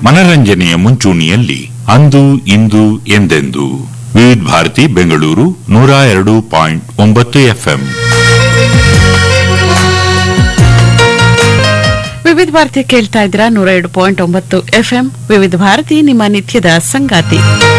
ಮನರಂಜನೆಯ ಮುಂಚೂಣಿಯಲ್ಲಿ ಅಂದು ಇಂದು ಎಂದೆಂದು ವಿವಿಧ ಭಾರತಿ ಬೆಂಗಳೂರು ನೂರ ಎರಡು ಪಾಯಿಂಟ್ ಒಂಬತ್ತು ಎಫ್ಎಂ ವಿವಿಧ ಭಾರತಿ ಕೇಳ್ತಾ ಇದ್ದೀರಾ ನೂರ ಎರಡು ಪಾಯಿಂಟ್ ಒಂಬತ್ತು ಎಫ್ಎಂ ವಿವಿಧ ಭಾರತಿ ನಿಮ್ಮ ನಿತ್ಯದ ಸಂಗಾತಿ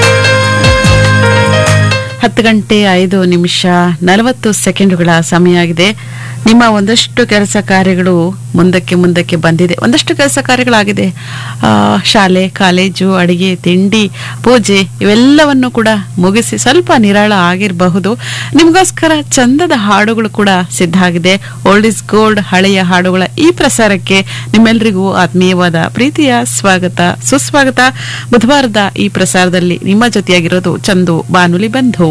ಹತ್ತು ಗಂಟೆ ಐದು ನಿಮಿಷ ನಲವತ್ತು ಸೆಕೆಂಡುಗಳ ಸಮಯ ಆಗಿದೆ ನಿಮ್ಮ ಒಂದಷ್ಟು ಕೆಲಸ ಕಾರ್ಯಗಳು ಮುಂದಕ್ಕೆ ಮುಂದಕ್ಕೆ ಬಂದಿದೆ ಒಂದಷ್ಟು ಕೆಲಸ ಕಾರ್ಯಗಳಾಗಿದೆ ಆ, ಶಾಲೆ ಕಾಲೇಜು ಅಡಿಗೆ ತಿಂಡಿ ಪೂಜೆ ಇವೆಲ್ಲವನ್ನು ಕೂಡ ಮುಗಿಸಿ ಸ್ವಲ್ಪ ನಿರಾಳ ಆಗಿರಬಹುದು ನಿಮಗೋಸ್ಕರ ಚಂದದ ಹಾಡುಗಳು ಕೂಡ ಸಿದ್ಧ ಆಗಿದೆ ಓಲ್ಡ್ ಇಸ್ ಗೋಲ್ಡ್ ಹಳೆಯ ಹಾಡುಗಳ ಈ ಪ್ರಸಾರಕ್ಕೆ ನಿಮ್ಮೆಲ್ಲರಿಗೂ ಆತ್ಮೀಯವಾದ ಪ್ರೀತಿಯ ಸ್ವಾಗತ ಸುಸ್ವಾಗತ ಬುಧವಾರದ ಈ ಪ್ರಸಾರದಲ್ಲಿ ನಿಮ್ಮ ಜೊತೆಯಾಗಿರೋದು ಚಂದು ಬಾನುಲಿ ಬಂಧು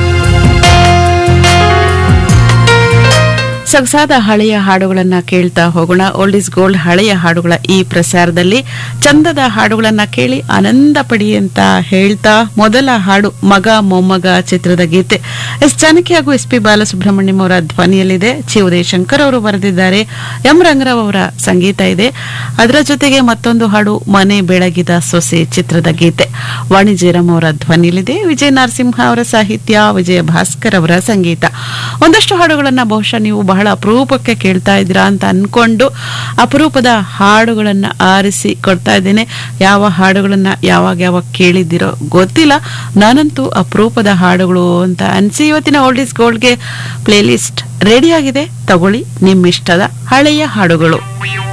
ಸೊಗಸಾದ ಹಳೆಯ ಹಾಡುಗಳನ್ನ ಕೇಳ್ತಾ ಹೋಗೋಣ ಓಲ್ಡ್ ಇಸ್ ಗೋಲ್ಡ್ ಹಳೆಯ ಹಾಡುಗಳ ಈ ಪ್ರಸಾರದಲ್ಲಿ ಚಂದದ ಹಾಡುಗಳನ್ನ ಕೇಳಿ ಆನಂದ ಪಡಿ ಅಂತ ಹೇಳ್ತಾ ಮೊದಲ ಹಾಡು ಮಗ ಮೊಮ್ಮಗ ಚಿತ್ರದ ಗೀತೆ ಎಸ್ ಜಾನಕಿ ಹಾಗೂ ಎಸ್ ಪಿ ಬಾಲಸುಬ್ರಹ್ಮಣ್ಯಂ ಅವರ ಧ್ವನಿಯಲ್ಲಿದೆ ಚಿ ಉದಯಶಂಕರ್ ಅವರು ಬರೆದಿದ್ದಾರೆ ಎಂ ರಂಗರಾವ್ ಅವರ ಸಂಗೀತ ಇದೆ ಅದರ ಜೊತೆಗೆ ಮತ್ತೊಂದು ಹಾಡು ಮನೆ ಬೆಳಗಿದ ಸೊಸೆ ಚಿತ್ರದ ಗೀತೆ ವಾಣಿ ಜಯರಾಮ್ ಅವರ ಧ್ವನಿಯಲ್ಲಿದೆ ವಿಜಯ ನರಸಿಂಹ ಅವರ ಸಾಹಿತ್ಯ ವಿಜಯ ಭಾಸ್ಕರ್ ಅವರ ಸಂಗೀತ ಒಂದಷ್ಟು ಹಾಡುಗಳನ್ನ ಬಹುಶಃ ನೀವು ಬಹಳ ಅಪರೂಪಕ್ಕೆ ಕೇಳ್ತಾ ಇದ್ದೀರಾ ಅಂತ ಅನ್ಕೊಂಡು ಅಪರೂಪದ ಹಾಡುಗಳನ್ನ ಆರಿಸಿ ಕೊಡ್ತಾ ಇದ್ದೇನೆ ಯಾವ ಹಾಡುಗಳನ್ನ ಯಾವಾಗ ಯಾವಾಗ ಕೇಳಿದ್ದೀರೋ ಗೊತ್ತಿಲ್ಲ ನಾನಂತೂ ಅಪರೂಪದ ಹಾಡುಗಳು ಅಂತ ಅನ್ಸಿ ಇವತ್ತಿನ ಓಲ್ಡ್ ಇಸ್ ಗೋಲ್ಡ್ಗೆ ಪ್ಲೇ ಲಿಸ್ಟ್ ರೆಡಿ ಆಗಿದೆ ತಗೊಳ್ಳಿ ನಿಮ್ಮಿಷ್ಟದ ಹಳೆಯ ಹಾಡುಗಳು